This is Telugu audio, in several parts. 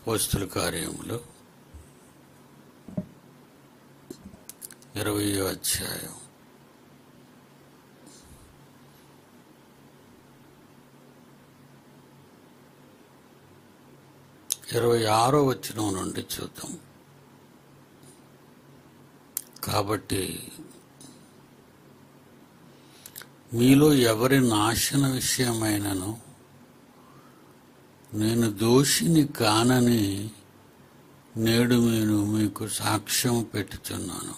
అపోస్తుల కార్యములు ఇరవయో అధ్యాయం ఇరవై ఆరో వచనం నుండి చూద్దాం కాబట్టి మీలో ఎవరి నాశన విషయమైనను నేను దోషిని కానని నేడు నేను మీకు సాక్ష్యం పెట్టుచున్నాను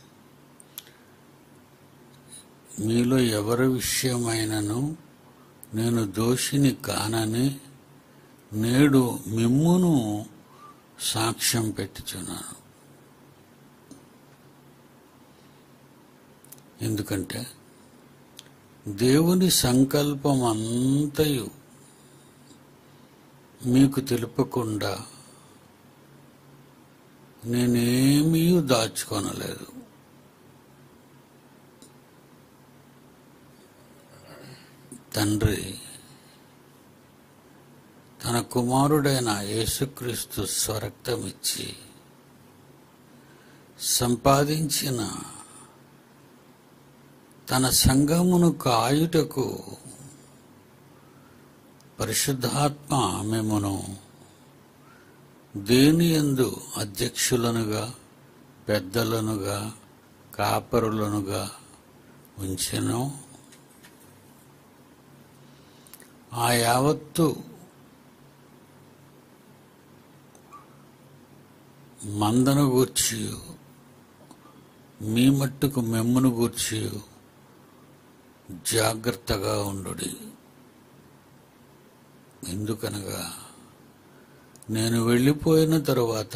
మీలో ఎవరి విషయమైనను నేను దోషిని కానని నేడు మిమ్మును సాక్ష్యం పెట్టుచున్నాను ఎందుకంటే దేవుని సంకల్పం అంతయు మీకు తెలుపకుండా నేనేమీ దాచుకొనలేదు తండ్రి తన కుమారుడైన యేసుక్రీస్తు స్వరక్తమిచ్చి సంపాదించిన తన సంఘమును కాయుటకు పరిశుద్ధాత్మ మిమ్మను దేని యందు అధ్యక్షులనుగా పెద్దలనుగా కాపరులనుగా ఉంచెను ఆ యావత్తు మందను గూర్చి మీ మట్టుకు మెమ్మును గూర్చి జాగ్రత్తగా ఉండు ఎందుకనగా నేను వెళ్ళిపోయిన తరువాత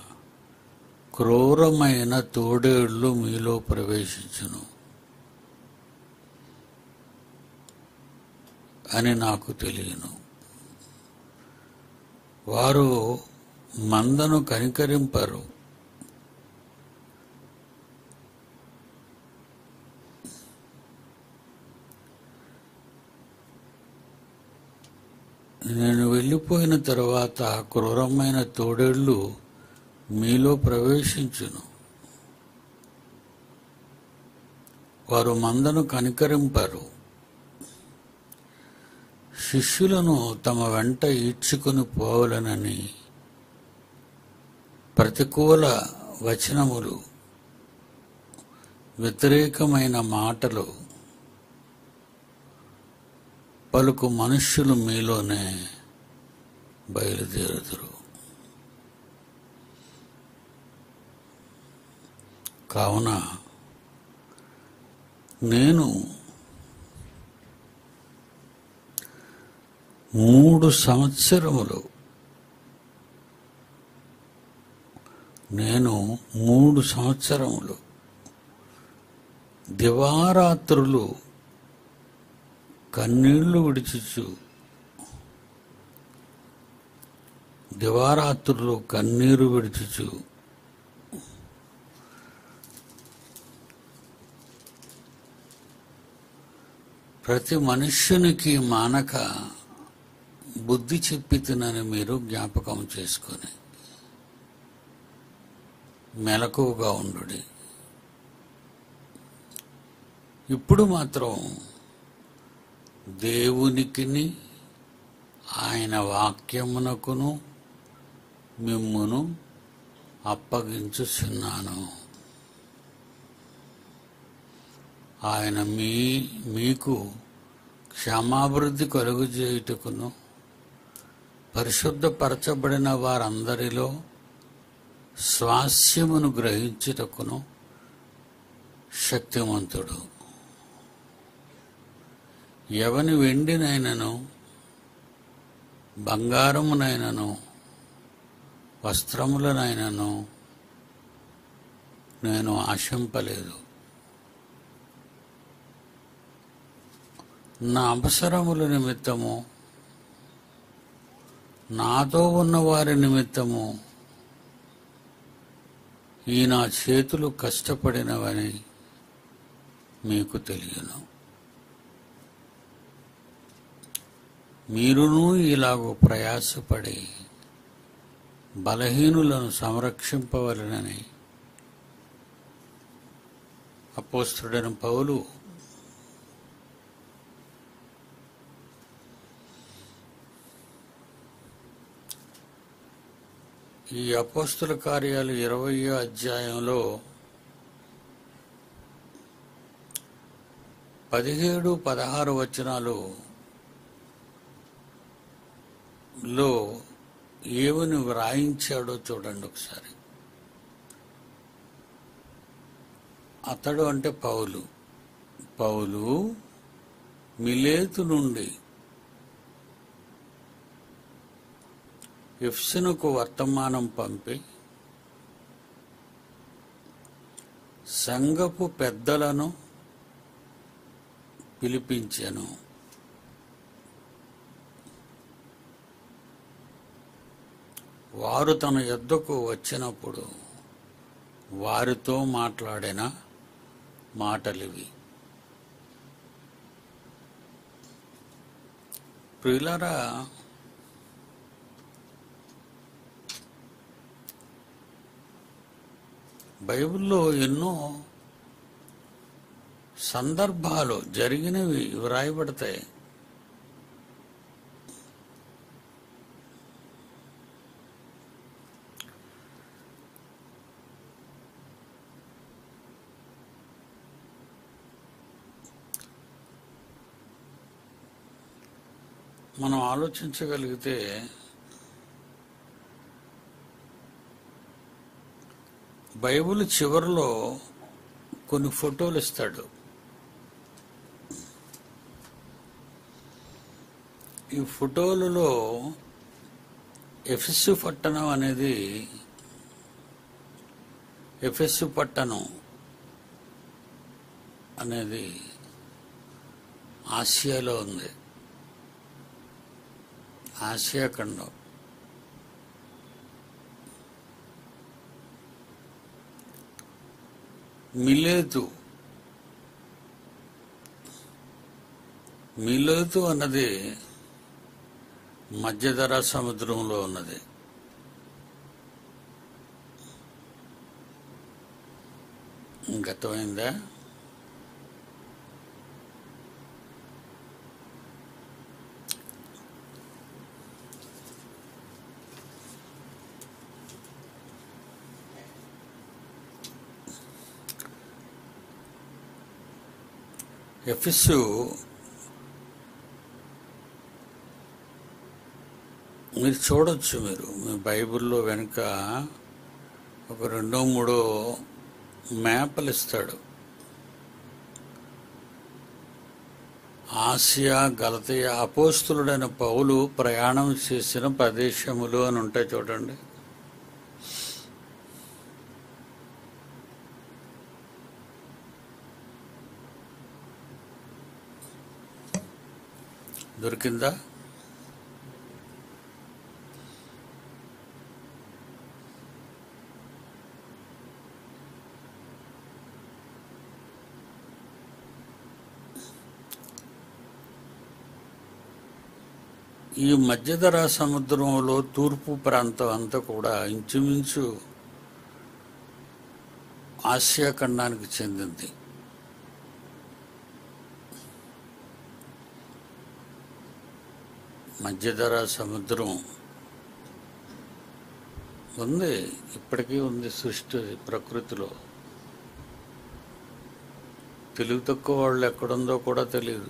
క్రూరమైన తోడేళ్లు మీలో ప్రవేశించును అని నాకు తెలియను వారు మందను కనికరింపరు నేను వెళ్ళిపోయిన తర్వాత క్రూరమైన తోడేళ్లు మీలో ప్రవేశించును వారు మందను కనికరింపరు శిష్యులను తమ వెంట ఈడ్చుకుని పోవాలనని ప్రతికూల వచనములు వ్యతిరేకమైన మాటలు పలుకు మనుష్యులు మీలోనే బయలుదేరుదురు కావున నేను మూడు సంవత్సరములు నేను మూడు సంవత్సరములు దివారాత్రులు కన్నీళ్లు విడిచుచు దివారాత్రులు కన్నీరు విడిచుచు ప్రతి మనుష్యునికి మానక బుద్ధి చెప్పితునని మీరు జ్ఞాపకం చేసుకొని మెలకువగా ఉండు ఇప్పుడు మాత్రం దేవునికిని ఆయన వాక్యమునకును మిమ్మును అప్పగించుచున్నాను ఆయన మీ మీకు క్షమాభివృద్ధి కలుగు చేయుటకును పరిశుద్ధపరచబడిన వారందరిలో స్వాస్యమును గ్రహించుటకును శక్తివంతుడు ఎవని వెండినైనను బంగారమునైనను వస్త్రములనైనను నేను ఆశింపలేదు నా అవసరముల నిమిత్తము నాతో ఉన్న వారి నిమిత్తము ఈ నా చేతులు కష్టపడినవని మీకు తెలియను మీరును ఇలాగూ ప్రయాసపడి బలహీనులను సంరక్షింపవలనని అపోస్తుడైన పౌలు ఈ అపోస్తుల కార్యాలు ఇరవయో అధ్యాయంలో పదిహేడు పదహారు వచనాలు లో ఏమని వ్రాయించాడో చూడండి ఒకసారి అతడు అంటే పౌలు పౌలు మిలేతు నుండి ఎఫ్సినుకు వర్తమానం పంపి సంఘపు పెద్దలను పిలిపించెను వారు తన యొద్దకు వచ్చినప్పుడు వారితో మాట్లాడిన మాటలివి ప్రియులరా బైబిల్లో ఎన్నో సందర్భాలు జరిగినవి వ్రాయబడతాయి మనం ఆలోచించగలిగితే బైబిల్ చివరిలో కొన్ని ఫోటోలు ఇస్తాడు ఈ ఫోటోలలో ఎఫెస్సు పట్టణం అనేది ఎఫెస్సు పట్టణం అనేది ఆసియాలో ఉంది ఆసియా ఖండం మిలేతు మిలేతు అన్నది మధ్యధరా సముద్రంలో ఉన్నది గతమైందా ఎఫిస్సు మీరు చూడొచ్చు మీరు మీ బైబిల్లో వెనుక ఒక రెండో మూడో మ్యాప్లు ఇస్తాడు ఆసియా గలతయ అపోస్తులుడైన పౌలు ప్రయాణం చేసిన ప్రదేశములు అని ఉంటాయి చూడండి దొరికిందా ఈ మధ్యధరా సముద్రంలో తూర్పు ప్రాంతం అంతా కూడా ఇంచుమించు ఆసియా ఖండానికి చెందింది మధ్యధరా సముద్రం ఉంది ఇప్పటికీ ఉంది సృష్టి ప్రకృతిలో తెలుగు తక్కువ వాళ్ళు ఎక్కడుందో కూడా తెలియదు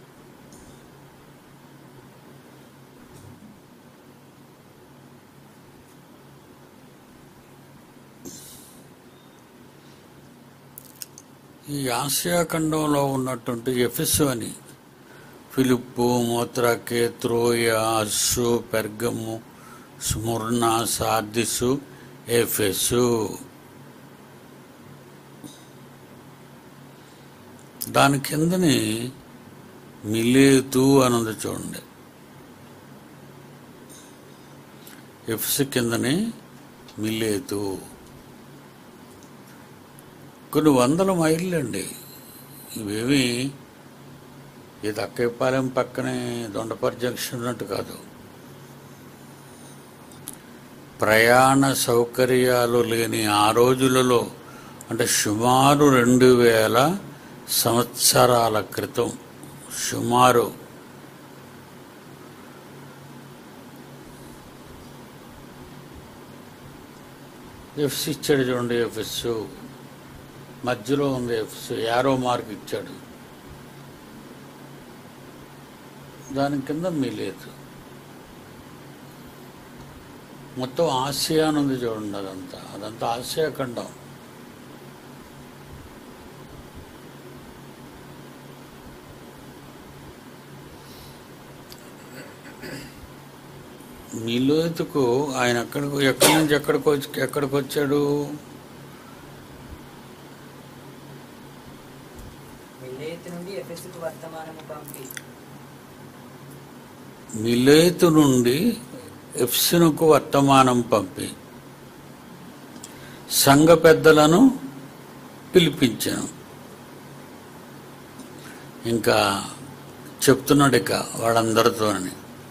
ఈ ఆసియా ఖండంలో ఉన్నటువంటి ఎఫెస్ అని ఫిలిప్పు మోత్రాకే త్రోయ అస్సు పెర్గము స్ముర్ణ సార్దిసు ఎఫెసు దాని కిందని మిలేతు అన్నది చూడండి ఎఫ్స్ కిందని మిలేతు కొన్ని వందల మైళ్ళు అండి ఇవేమి ఇది అక్కయ్యపాలెం పక్కనే దొండపరి జంక్షన్ ఉన్నట్టు కాదు ప్రయాణ సౌకర్యాలు లేని ఆ రోజులలో అంటే సుమారు రెండు వేల సంవత్సరాల క్రితం సుమారు ఎఫ్స్ ఇచ్చాడు చూడండి ఎఫ్ఎస్ మధ్యలో ఉంది ఎఫ్స్ యారో మార్క్ ఇచ్చాడు దాని కింద మీ లేదు మొత్తం ఆసియా అని ఉంది చూడండి అదంతా అదంతా ఆసియా ఖండం మిలోతుకు ఆయన ఎక్కడికి ఎక్కడి నుంచి ఎక్కడికి వచ్చి ఎక్కడికి వచ్చాడు మిలేతు నుండి ఎఫెసుకు వర్తమానము పంపి మిలేతు నుండి ఎఫ్సినుకు వర్తమానం పంపి సంఘ పెద్దలను పిలిపించాను ఇంకా చెప్తున్నాడు ఇక వాళ్ళందరితోని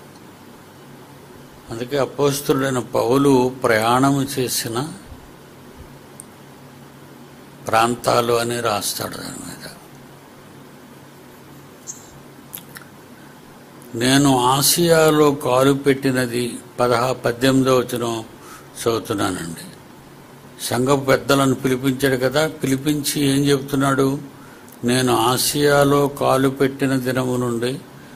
అందుకే అపోస్తుడైన పౌలు ప్రయాణం చేసిన ప్రాంతాలు అని రాస్తాడు దాని మీద నేను ఆసియాలో కాలు పెట్టినది పదహా పద్దెనిమిదో వచ్చిన చదువుతున్నానండి సంఘ పెద్దలను పిలిపించాడు కదా పిలిపించి ఏం చెప్తున్నాడు నేను ఆసియాలో కాలు పెట్టిన దినము నుండి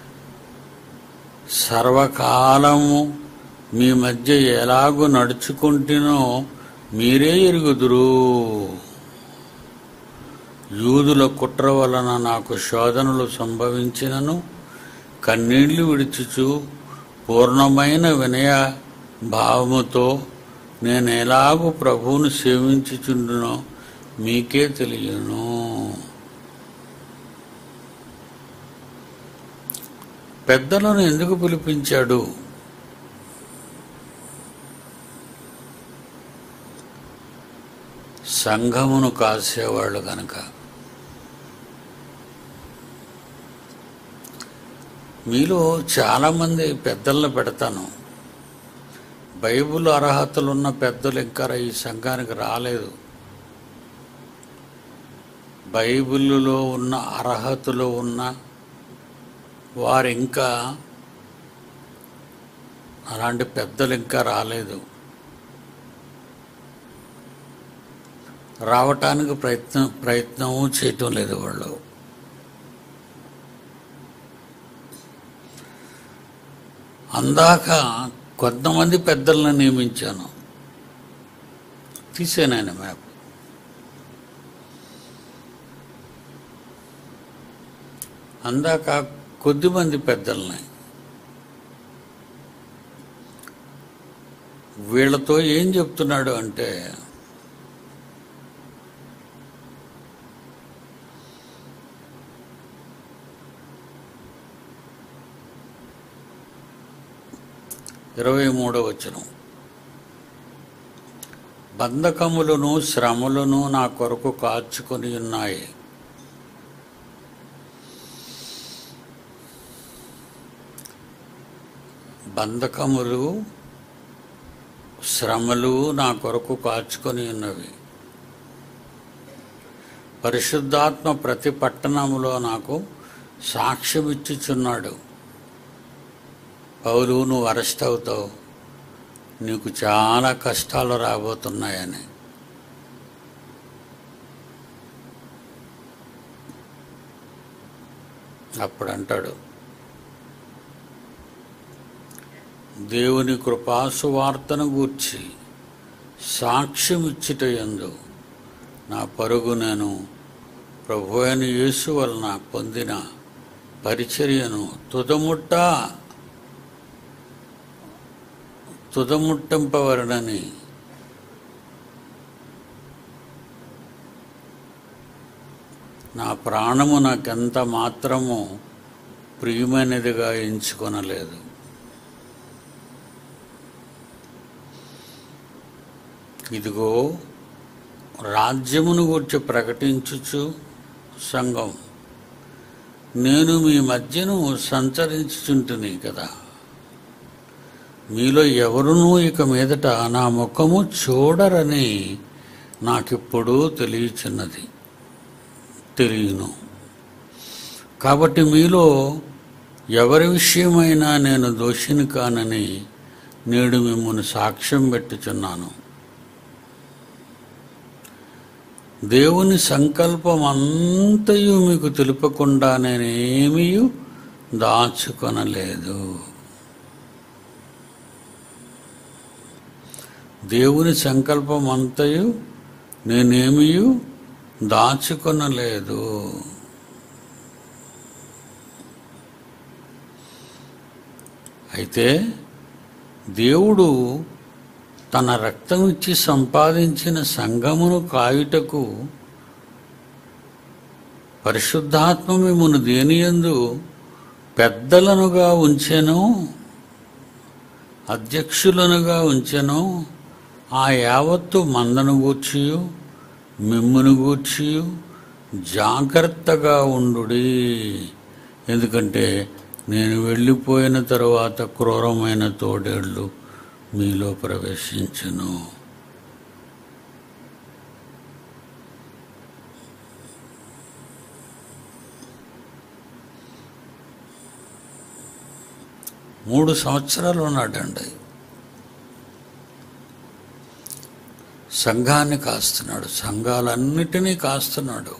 సర్వకాలము మీ మధ్య ఎలాగూ నడుచుకుంటునో మీరే ఎరుగుదురు యూదుల కుట్ర వలన నాకు శోధనలు సంభవించినను కన్నీళ్లు విడిచుచు పూర్ణమైన వినయ భావముతో నేను ఎలాగూ ప్రభువును సేవించుచుండునో మీకే తెలియను పెద్దలను ఎందుకు పిలిపించాడు సంఘమును కాసేవాళ్ళు కనుక మీలో చాలామంది పెద్దలను పెడతాను బైబుల్ అర్హతలు ఉన్న పెద్దలు ఇంకా ఈ సంఘానికి రాలేదు బైబిల్లో ఉన్న అర్హతలు ఉన్న వారు ఇంకా అలాంటి పెద్దలు ఇంకా రాలేదు రావటానికి ప్రయత్నం ప్రయత్నము చేయటం లేదు వాళ్ళు అందాక కొంతమంది పెద్దలను నియమించాను తీసాను ఆయన మ్యాప్ అందాక కొద్దిమంది పెద్దల్ని వీళ్ళతో ఏం చెప్తున్నాడు అంటే ఇరవై మూడో వచనం బంధకములను శ్రమలను నా కొరకు కాచుకొని ఉన్నాయి బంధకములు శ్రమలు నా కొరకు కాచుకొని ఉన్నవి పరిశుద్ధాత్మ ప్రతి పట్టణములో నాకు సాక్ష్యం ఇచ్చుచున్నాడు పౌలు నువ్వు అరెస్ట్ అవుతావు నీకు చాలా కష్టాలు రాబోతున్నాయని అప్పుడు అంటాడు దేవుని కృపాసువార్తను గూర్చి సాక్ష్యం ఇచ్చుట యందు నా పరుగు నేను ప్రభు అయిన యేసు వలన పొందిన పరిచర్యను తుదముట్ట తుదముట్టింపవరనని నా ప్రాణము నాకెంత మాత్రము ప్రియమైనదిగా ఎంచుకొనలేదు ఇదిగో రాజ్యమును గూర్చి ప్రకటించుచు సంఘం నేను మీ మధ్యను సంచరించుచుంటుని కదా మీలో ఎవరునూ ఇక మీదట నా ముఖము చూడరని నాకిప్పుడు తెలియచున్నది తెలియను కాబట్టి మీలో ఎవరి విషయమైనా నేను దోషిని కానని నేడు మిమ్మల్ని సాక్ష్యం పెట్టుచున్నాను దేవుని సంకల్పం అంతయు మీకు తెలుపకుండా నేనేమీ దాచుకొనలేదు దేవుని సంకల్పం అంతయు నేనేమీ దాచుకొనలేదు అయితే దేవుడు తన రక్తం ఇచ్చి సంపాదించిన సంఘమును కాయుటకు పరిశుద్ధాత్మ మిమ్మును దేనియందు పెద్దలనుగా ఉంచెను అధ్యక్షులనుగా ఉంచెను ఆ యావత్తు మందను గూర్చియు మిమ్మును గూర్చియు జాగ్రత్తగా ఉండుడి ఎందుకంటే నేను వెళ్ళిపోయిన తరువాత క్రూరమైన తోడేళ్ళు మీలో ప్రవేశించును మూడు సంవత్సరాలు ఉన్నాడండి సంఘాన్ని కాస్తున్నాడు సంఘాలన్నిటినీ కాస్తున్నాడు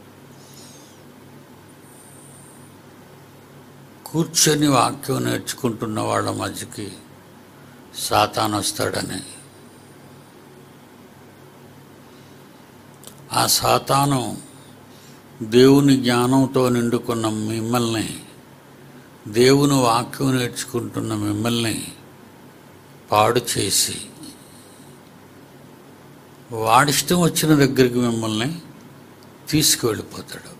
కూర్చొని వాక్యం నేర్చుకుంటున్న వాళ్ళ మధ్యకి సాతాన్ వస్తాడని ఆ సాతాను దేవుని జ్ఞానంతో నిండుకున్న మిమ్మల్ని దేవుని వాక్యం నేర్చుకుంటున్న మిమ్మల్ని పాడు చేసి వాడిష్టం వచ్చిన దగ్గరికి మిమ్మల్ని తీసుకువెళ్ళిపోతాడు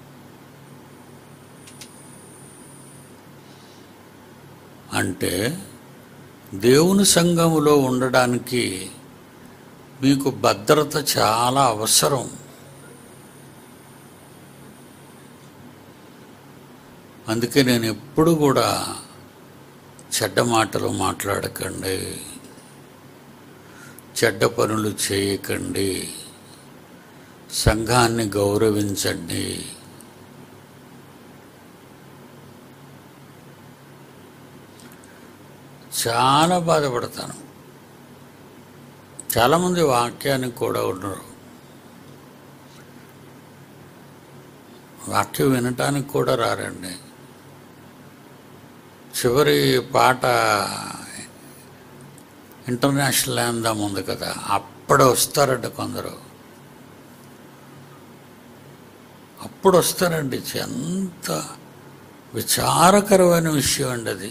అంటే దేవుని సంఘములో ఉండడానికి మీకు భద్రత చాలా అవసరం అందుకే నేను ఎప్పుడు కూడా చెడ్డ మాటలు మాట్లాడకండి చెడ్డ పనులు చేయకండి సంఘాన్ని గౌరవించండి చాలా బాధపడతాను చాలామంది వాక్యానికి కూడా ఉండరు వాక్యం వినటానికి కూడా రారండి చివరి పాట ఇంటర్నేషనల్ యాందం ఉంది కదా అప్పుడు వస్తారండి కొందరు అప్పుడు వస్తారండి ఎంత విచారకరమైన విషయం అండి అది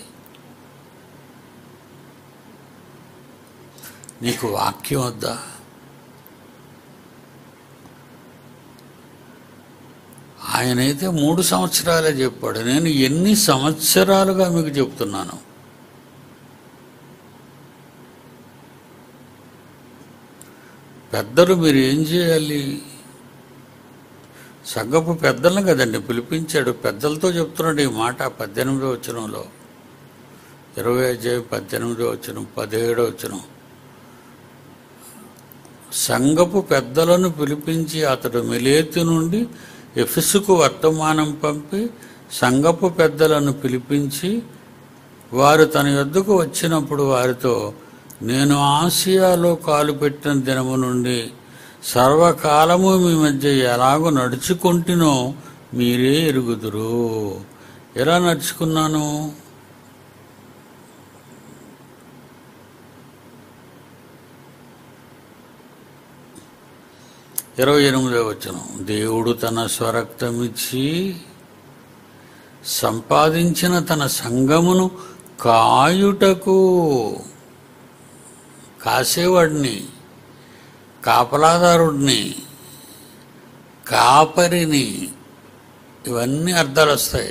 నీకు వాక్యం వద్దా ఆయనైతే మూడు సంవత్సరాలే చెప్పాడు నేను ఎన్ని సంవత్సరాలుగా మీకు చెప్తున్నాను పెద్దలు మీరు ఏం చేయాలి సంఘపు పెద్దలను కదండి పిలిపించాడు పెద్దలతో చెప్తున్నాడు ఈ మాట పద్దెనిమిదో వచనంలో ఇరవై అధ్యాయం పద్దెనిమిదో వచనం పదిహేడో వచనం సంఘపు పెద్దలను పిలిపించి అతడు మిలేతు నుండి ఎఫెసుకు వర్తమానం పంపి సంఘపు పెద్దలను పిలిపించి వారు తన యొద్దకు వచ్చినప్పుడు వారితో నేను ఆసియాలో కాలు పెట్టిన దినము నుండి సర్వకాలము మీ మధ్య ఎలాగో నడుచుకుంటునో మీరే ఎరుగుదురు ఎలా నడుచుకున్నాను ఇరవై ఎనిమిదో వచనం దేవుడు తన స్వరక్తమిచ్చి సంపాదించిన తన సంగమును కాయుటకు కాసేవాడిని కాపలాదారుడిని కాపరిని ఇవన్నీ అర్థాలు వస్తాయి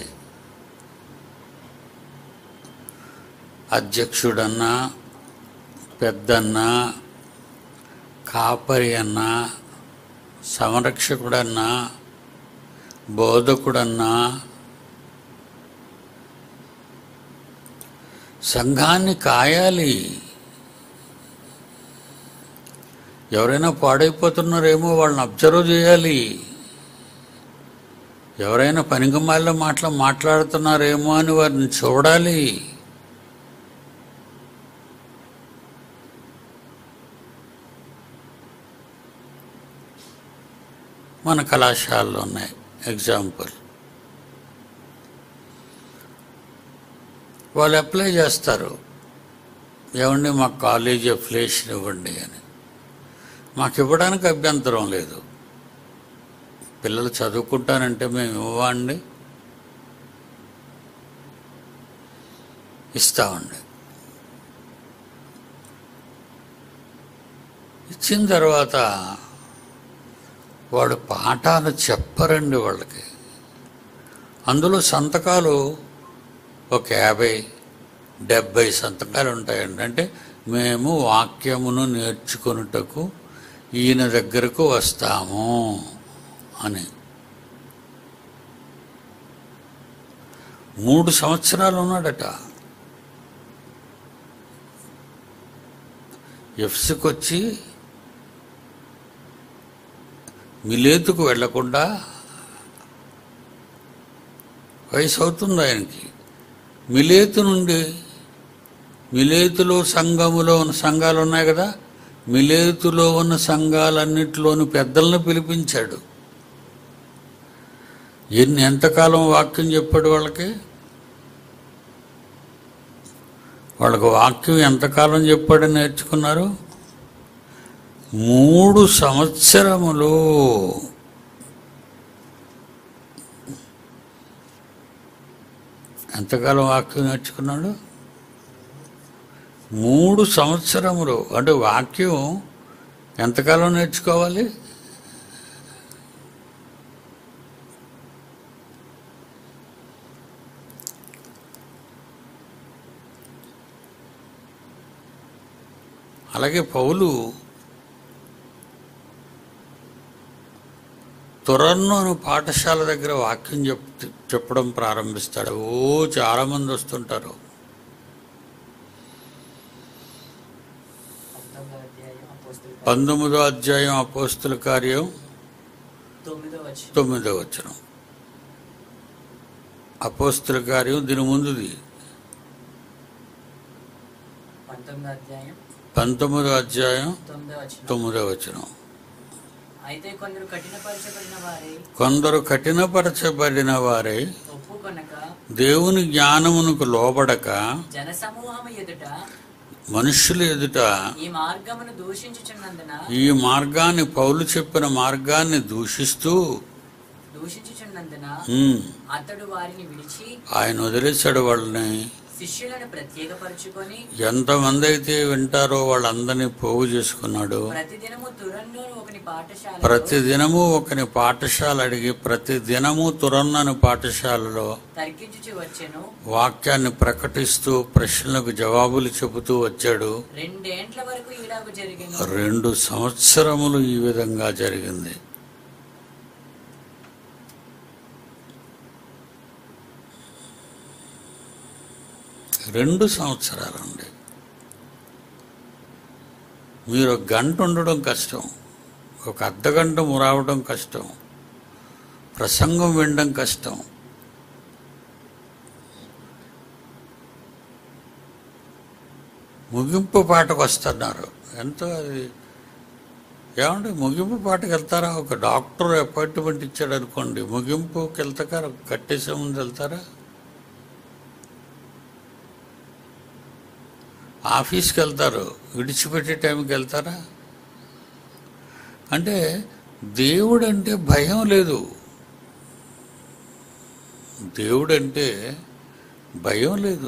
అధ్యక్షుడన్నా పెద్దన్నా కాపరి అన్నా సంరక్షకుడన్నా బోధకుడన్నా సంఘాన్ని కాయాలి ఎవరైనా పాడైపోతున్నారేమో వాళ్ళని అబ్జర్వ్ చేయాలి ఎవరైనా పనికిమాల మాటలు మాట్లాడుతున్నారేమో అని వారిని చూడాలి మన కళాశాలలో ఉన్నాయి ఎగ్జాంపుల్ వాళ్ళు అప్లై చేస్తారు ఏమండి మాకు కాలేజీ అఫిలియేషన్ ఇవ్వండి అని మాకు ఇవ్వడానికి అభ్యంతరం లేదు పిల్లలు చదువుకుంటానంటే మేము ఇవ్వండి ఇస్తామండి ఇచ్చిన తర్వాత వాడు పాఠాలు చెప్పరండి వాళ్ళకి అందులో సంతకాలు ఒక యాభై డెబ్భై సంతకాలు ఉంటాయండి అంటే మేము వాక్యమును నేర్చుకొనుటకు ఈయన దగ్గరకు వస్తాము అని మూడు సంవత్సరాలు ఉన్నాడట ఎఫ్స్కి వచ్చి మిలేతుకు వెళ్లకుండా వయసు అవుతుంది ఆయనకి మిలేతు నుండి మిలేతులో సంఘములో ఉన్న సంఘాలు ఉన్నాయి కదా మిలేతులో ఉన్న సంఘాలన్నిటిలోని పెద్దలను పిలిపించాడు ఎన్ని ఎంతకాలం వాక్యం చెప్పాడు వాళ్ళకి వాళ్ళకు వాక్యం ఎంతకాలం చెప్పాడని నేర్చుకున్నారు మూడు సంవత్సరములు ఎంతకాలం వాక్యం నేర్చుకున్నాడు మూడు సంవత్సరములు అంటే వాక్యం ఎంతకాలం నేర్చుకోవాలి అలాగే పౌలు తురన్ను పాఠశాల దగ్గర వాక్యం చెప్ చెప్పడం ప్రారంభిస్తాడు ఓ చాలామంది వస్తుంటారు పంతొమ్మిదో అధ్యాయం అపోస్తుల కార్యం పంతొమ్మిదో అధ్యాయం అపోస్తుల కార్యం తొమ్మిదో వచ్చి తొమ్మిదో వచనం అపోస్తుల కార్యం దీని ముందుది పంతొమ్మిదో అధ్యాయం పంతొమ్మిదో అధ్యాయం తొమ్మిదో వచ్చి తొమ్మిదో వచనం అయితే కొందరు కఠినపరచబడిన వారే కొందరు కఠినపరచబడిన వారై ఒప్పుకొనక దేవుని జ్ఞానమునకు లోబడక జనసమూహము ఎదుట మనుషుల ఎదుట ఈ మార్గమును దూషించుచున్నందున ఈ మార్గాన్ని పౌలు చెప్పిన మార్గాన్ని దూషిస్తూ దూషించుచున్నందున ఉమ్, అతడు వారిని విడిచి ఆయన వదిలేశాడు వాళ్ళని శిష్యులను ప్రత్యేకపరుచుకొని ఎంతమంది అయితే వింటారో వాళ్ళందరినీ పోగు చేసుకున్నాడు ప్రతిదినము తురన్ను ఒకని పాఠశాల ప్రతి దినము ఒకని పాఠశాల అడిగి ప్రతి దినము తురన్నను పాఠశాలలో తర్కించుచు వచ్చెను వాక్యాన్ని ప్రకటిస్తూ ప్రశ్నలకు జవాబులు చెబుతూ వచ్చాడు రెండేండ్ల వరకు ఇలాగ జరిగింది రెండు సంవత్సరములు ఈ విధంగా జరిగింది రెండు సంవత్సరాలండి మీరు ఒక గంట ఉండడం కష్టం ఒక అర్ధ గంట మురావడం కష్టం ప్రసంగం వినడం కష్టం ముగింపు పాటకు వస్తున్నారు ఎంతో అది ఏమండి ముగింపు పాటకు వెళ్తారా ఒక డాక్టర్ అపాయింట్మెంట్ ఇచ్చాడు అనుకోండి ముగింపుకి వెళ్తారా కట్టేసే ముందు వెళ్తారా ఆఫీస్కి వెళ్తారు విడిచిపెట్టే టైంకి వెళ్తారా అంటే దేవుడు అంటే భయం లేదు దేవుడు అంటే భయం లేదు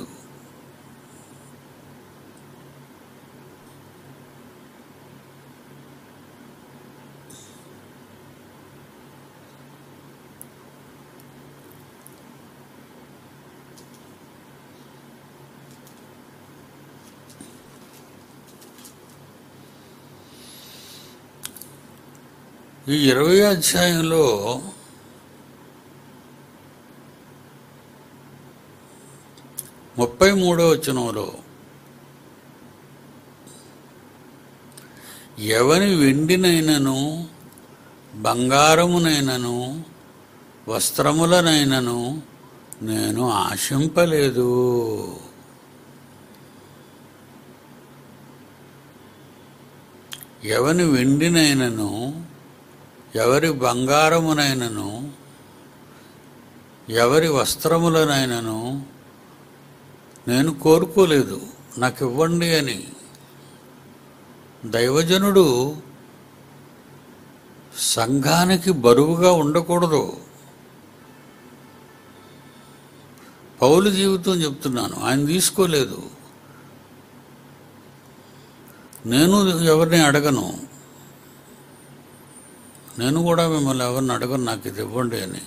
ఈ ఇరవై అధ్యాయంలో ముప్పై మూడో వచనంలో ఎవని వెండినైనను బంగారమునైనను వస్త్రములనైనను నేను ఆశింపలేదు ఎవని వెండినైనను ఎవరి బంగారమునైనను ఎవరి వస్త్రములనైనను నేను కోరుకోలేదు నాకు ఇవ్వండి అని దైవజనుడు సంఘానికి బరువుగా ఉండకూడదు పౌలు జీవితం చెప్తున్నాను ఆయన తీసుకోలేదు నేను ఎవరిని అడగను నేను కూడా మిమ్మల్ని ఎవరిని అడగను నాకు ఇది ఇవ్వండి అని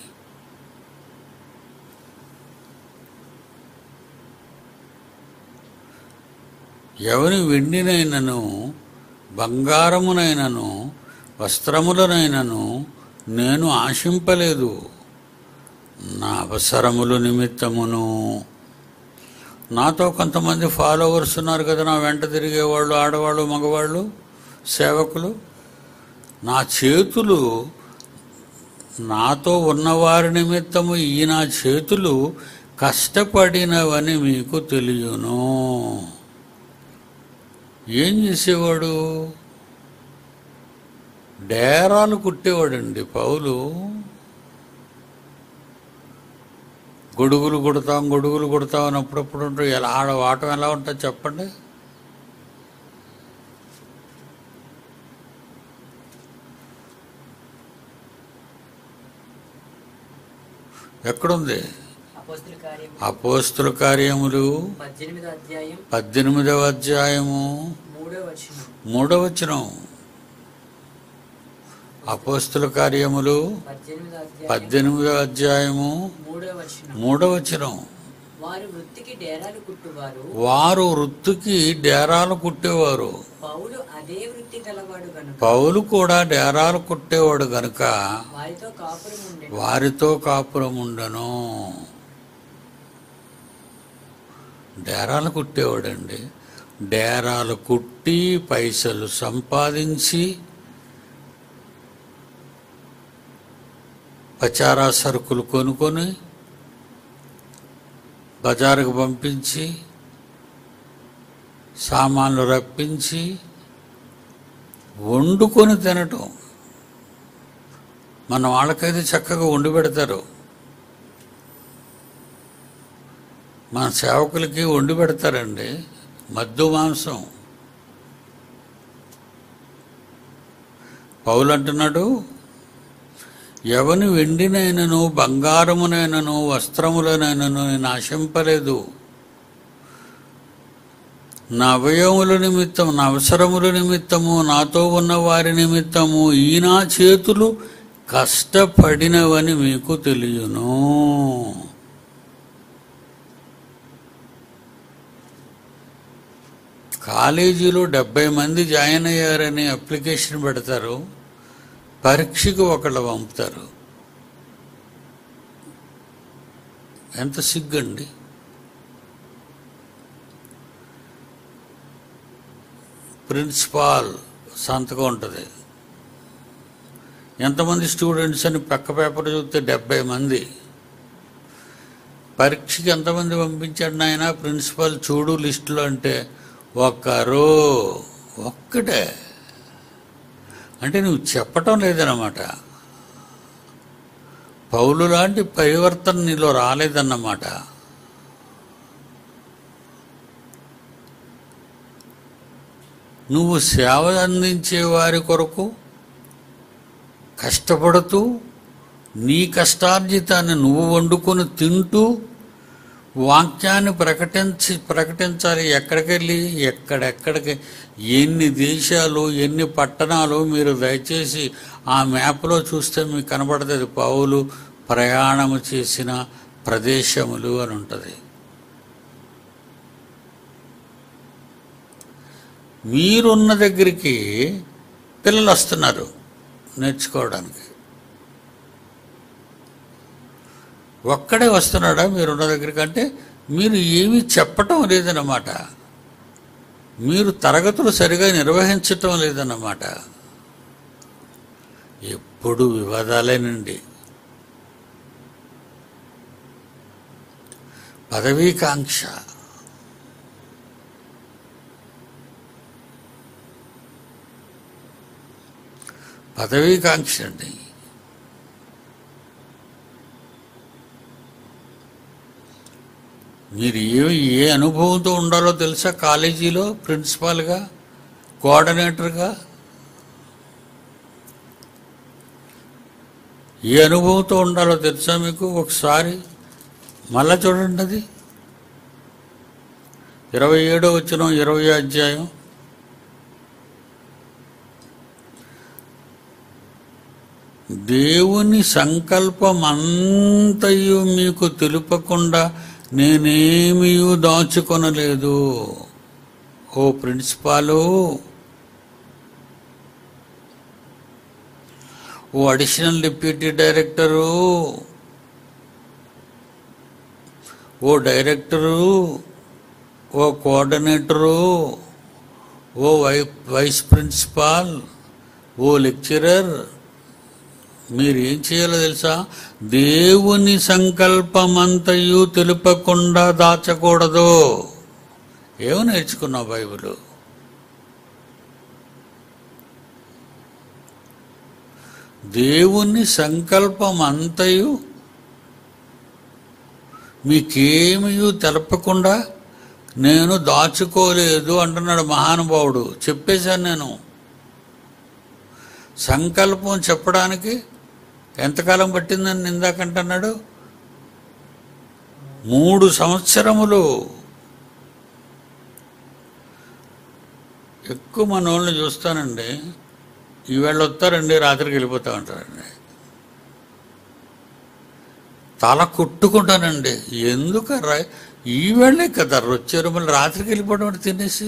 ఎవరి వెండినైనను బంగారమునైనను వస్త్రములనైనను నేను ఆశింపలేదు నా అవసరముల నిమిత్తమును నాతో కొంతమంది ఫాలోవర్స్ ఉన్నారు కదా నా వెంట తిరిగేవాళ్ళు ఆడవాళ్ళు మగవాళ్ళు సేవకులు నా చేతులు నాతో ఉన్నవారి నిమిత్తము ఈ నా చేతులు కష్టపడినవని మీకు తెలియను ఏం చేసేవాడు డేరాలు కుట్టేవాడండి పౌలు గొడుగులు కొడతాం గొడుగులు కొడతాం అని అప్పుడప్పుడు ఉంటారు ఎలా ఆడ వాటం ఎలా ఉంటుంది చెప్పండి ఎక్కడుంది అపోస్తుల కార్యం అపోస్తుల కార్యములు పద్దెనిమిదో అధ్యాయం పద్దెనిమిదవ అధ్యాయము మూడో వచనం మూడవ వచనం అపోస్తుల కార్యములు పద్దెనిమిదో అధ్యాయం పద్దెనిమిదవ అధ్యాయము మూడో వచనం మూడవ వచనం వారు వృత్తికి డేరాలు కుట్టువారు వారు వృత్తికి డేరాలు కుట్టేవారు పౌలు అదే వృత్తి గలవాడు కనుక పౌలు కూడా డేరాలు కుట్టేవాడు గనుక వారితో కాపురం ఉండెను వారితో కాపురం ఉండను డేరాలు కుట్టేవాడండి డేరాలు కుట్టి పైసలు సంపాదించి పచారా సరుకులు కొనుక్కొని బజారుకు పంపించి సామాన్లు రప్పించి వండుకొని తినటం మన వాళ్ళకైతే చక్కగా వండి పెడతారు మన సేవకులకి వండి పెడతారండి మద్దు మాంసం పౌలు అంటున్నాడు ఎవని వెండినైనను బంగారమునైనను వస్త్రములనైనను నేను ఆశింపలేదు నా అవయవముల నిమిత్తం నా అవసరముల నిమిత్తము నాతో ఉన్న వారి నిమిత్తము ఈ నా చేతులు కష్టపడినవని మీకు తెలియను కాలేజీలో డెబ్బై మంది జాయిన్ అయ్యారని అప్లికేషన్ పెడతారు పరీక్షకు ఒకళ్ళు పంపుతారు ఎంత సిగ్గండి ప్రిన్సిపాల్ సంతకం ఉంటుంది ఎంతమంది స్టూడెంట్స్ అని పక్క పేపర్ చూస్తే డెబ్బై మంది పరీక్షకి ఎంతమంది పంపించాడు నాయన ప్రిన్సిపాల్ చూడు లిస్టులో అంటే ఒక్కరు ఒక్కటే అంటే నువ్వు చెప్పటం లేదన్నమాట పౌలు లాంటి పరివర్తన నీలో రాలేదన్నమాట నువ్వు సేవ అందించే వారి కొరకు కష్టపడుతూ నీ కష్టార్జితాన్ని నువ్వు వండుకొని తింటూ వాక్యాన్ని ప్రకటించి ప్రకటించాలి ఎక్కడికెళ్ళి ఎక్కడెక్కడికి ఎన్ని దేశాలు ఎన్ని పట్టణాలు మీరు దయచేసి ఆ మ్యాప్లో చూస్తే మీకు కనబడుతుంది పౌలు ప్రయాణము చేసిన ప్రదేశములు అని ఉంటుంది మీరున్న దగ్గరికి పిల్లలు వస్తున్నారు నేర్చుకోవడానికి ఒక్కడే వస్తున్నాడా మీరున్న దగ్గరికి అంటే మీరు ఏమీ చెప్పటం లేదన్నమాట మీరు తరగతులు సరిగా నిర్వహించటం లేదన్నమాట ఎప్పుడు వివాదాలేనండి పదవీకాంక్ష పదవీకాంక్ష అండి మీరు ఏ ఏ అనుభవంతో ఉండాలో తెలుసా కాలేజీలో ప్రిన్సిపాల్గా కోఆర్డినేటర్గా ఏ అనుభవంతో ఉండాలో తెలుసా మీకు ఒకసారి మళ్ళా చూడండి అది ఇరవై ఏడో వచ్చిన ఇరవై అధ్యాయం దేవుని సంకల్పమంతయు మీకు తెలుపకుండా నేనేమీ దాచుకొనలేదు ఓ ప్రిన్సిపాలు ఓ అడిషనల్ డిప్యూటీ డైరెక్టరు ఓ డైరెక్టరు ఓ కోఆర్డినేటరు ఓ వై వైస్ ప్రిన్సిపాల్ ఓ లెక్చరర్ మీరు ఏం చేయాలో తెలుసా దేవుని సంకల్పమంతయు తెలుపకుండా దాచకూడదు ఏమో నేర్చుకున్నావు బైబిల్ దేవుని సంకల్పమంతయు మీకేమీ తెలపకుండా నేను దాచుకోలేదు అంటున్నాడు మహానుభావుడు చెప్పేశాను నేను సంకల్పం చెప్పడానికి ఎంతకాలం పట్టిందని ఇందాకంటున్నాడు మూడు సంవత్సరములు ఎక్కువ మన వాళ్ళని చూస్తానండి ఈవేళ వస్తారండి రాత్రికి వెళ్ళిపోతా ఉంటారండి తల కొట్టుకుంటానండి ఎందుకర్రా ఈవేళే కదా వచ్చారు మళ్ళీ రాత్రికి వెళ్ళిపోవడం అంటే తినేసి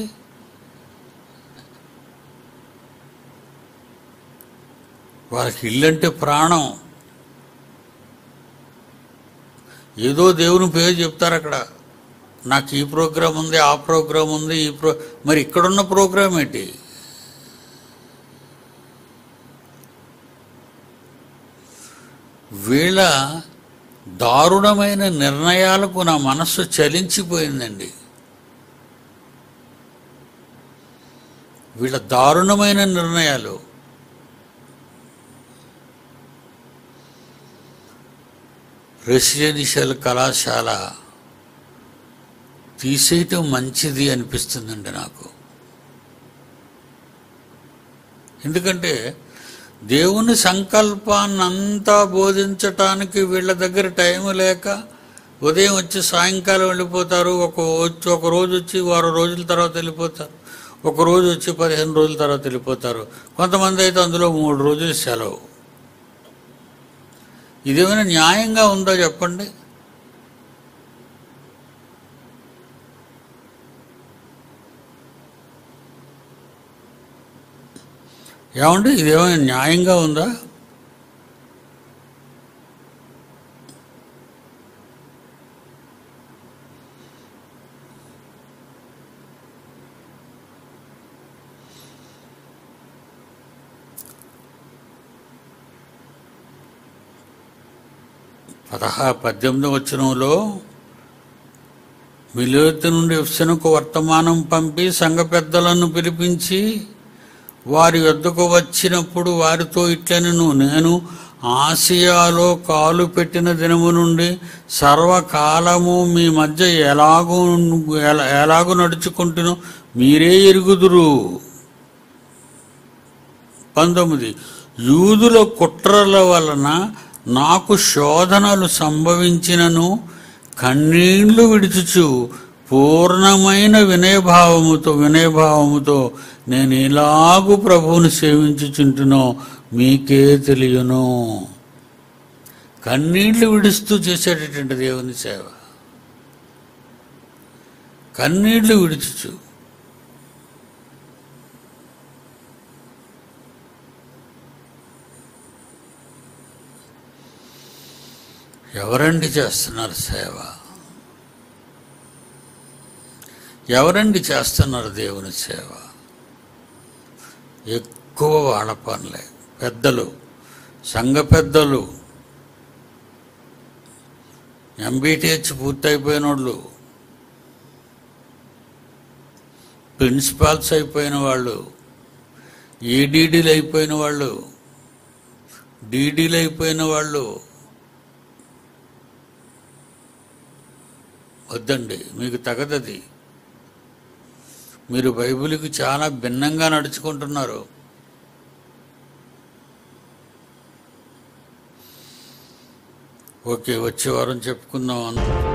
వాళ్ళకి ఇల్లంటే ప్రాణం ఏదో దేవుని పేరు చెప్తారు అక్కడ నాకు ఈ ప్రోగ్రాం ఉంది ఆ ప్రోగ్రాం ఉంది ఈ ప్రో మరి ఇక్కడున్న ప్రోగ్రాం ఏంటి వీళ్ళ దారుణమైన నిర్ణయాలకు నా మనస్సు చలించిపోయిందండి వీళ్ళ దారుణమైన నిర్ణయాలు రెసిడెన్షియల్ కళాశాల తీసేయటం మంచిది అనిపిస్తుందండి నాకు ఎందుకంటే దేవుని సంకల్పాన్నంతా బోధించటానికి వీళ్ళ దగ్గర టైం లేక ఉదయం వచ్చి సాయంకాలం వెళ్ళిపోతారు ఒక వచ్చి ఒక రోజు వచ్చి వారం రోజుల తర్వాత వెళ్ళిపోతారు ఒక రోజు వచ్చి పదిహేను రోజుల తర్వాత వెళ్ళిపోతారు కొంతమంది అయితే అందులో మూడు రోజులు సెలవు ఇదేమైనా న్యాయంగా ఉందో చెప్పండి ఏమండి ఇదేమైనా న్యాయంగా ఉందా పదహా పద్దెనిమిది వచనంలో మిలోతు నుండి ఎఫ్సనుకు వర్తమానం పంపి సంఘ పెద్దలను పిలిపించి వారి వద్దకు వచ్చినప్పుడు వారితో ఇట్లనెను నేను ఆసియాలో కాలు పెట్టిన దినము నుండి సర్వకాలము మీ మధ్య ఎలాగూ ఎలా- ఎలాగూ నడుచుకుంటునో మీరే ఎరుగుదురు పంతొమ్మిది యూదుల కుట్రల వలన నాకు శోధనలు సంభవించినను కన్నీళ్లు విడుచుచు పూర్ణమైన వినయభావముతో వినయభావముతో నేను ఎలాగూ ప్రభువుని సేవించుచుంటునో మీకే తెలియను కన్నీళ్లు విడుస్తూ చేసేటటువంటి దేవుని సేవ కన్నీళ్లు విడుచుచు ఎవరండి చేస్తున్నారు సేవ ఎవరండి చేస్తున్నారు దేవుని సేవ ఎక్కువ వాళ్ళ పనులే పెద్దలు సంఘ పెద్దలు ఎంబీటీహెచ్ పూర్తయిపోయిన వాళ్ళు ప్రిన్సిపాల్స్ అయిపోయిన వాళ్ళు ఈడీడీలు అయిపోయిన వాళ్ళు డీడీలు అయిపోయిన వాళ్ళు వద్దండి మీకు తగదది మీరు బైబిల్కి చాలా భిన్నంగా నడుచుకుంటున్నారు ఓకే వచ్చే వారం చెప్పుకుందాం